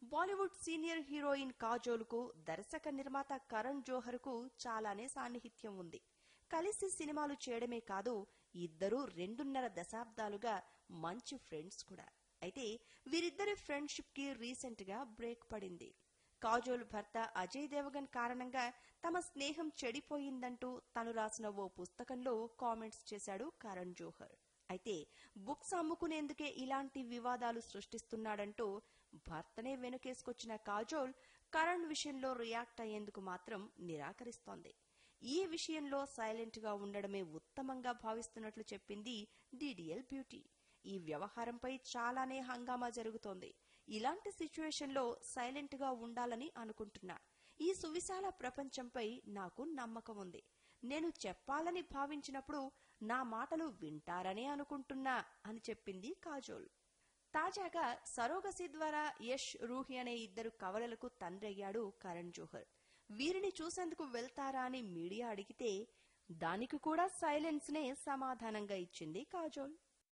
Bollywood senior heroine Kajol కు దర్శక నిర్మాత కరణ్ జోహర్ కు చాలానే సాన్నిహిత్యం ఉంది కలిసి సినిమాలు చేయడమే కాదు ఇద్దరూ రెండున్నర దశాబ్దాలుగా మంచి ఫ్రెండ్స్ కూడా అయితే వీరిద్దరి ఫ్రెండ్షిప్ కి రీసెంట్ గా బ్రేక్ పడింది కాజోల్ భర్త అజయ్ దేవగన్ కారణంగా తమ స్నేహం చెడిపోయిందంటూ తను రాసిన ఓ పుస్తకంలో కామెంట్స్ చేశాడు కరణ్ జోహర్ అయితే బుక్స్ అమ్ముకునేందుకే ఇలాంటి వివాదాలు సృష్టిస్తున్నాడంటూ భర్తనే వెనుకేసుకొచ్చిన కాజోల్ కరణ్ విషయంలో రియాక్ట్ అయ్యేందుకు మాత్రం నిరాకరిస్తోంది ఈ విషయంలో సైలెంట్ గా ఉండడమే ఉత్తమంగా భావిస్తున్నట్లు చెప్పింది డిడిఎల్ బ్యూటీ ఈ వ్యవహారంపై చాలానే హంగామా జరుగుతోంది ఇలాంటి సిచ్యువేషన్లో సైలెంట్ గా ఉండాలని అనుకుంటున్నా ఈ సువిశాల ప్రపంచంపై నాకు నమ్మకం ఉంది నేను చెప్పాలని భావించినప్పుడు నా మాటలు వింటారనే అనుకుంటున్నా అని చెప్పింది కాజోల్ తాజాగా సరోగసి ద్వారా యష్ రూహి అనే ఇద్దరు కవలలకు తండ్రయ్యాడు కరణ్ జోహర్ వీరిని చూసేందుకు వెళ్తారా అని మీడియా అడిగితే దానికి కూడా సైలెన్స్ నే సమాధానంగా ఇచ్చింది కాజోల్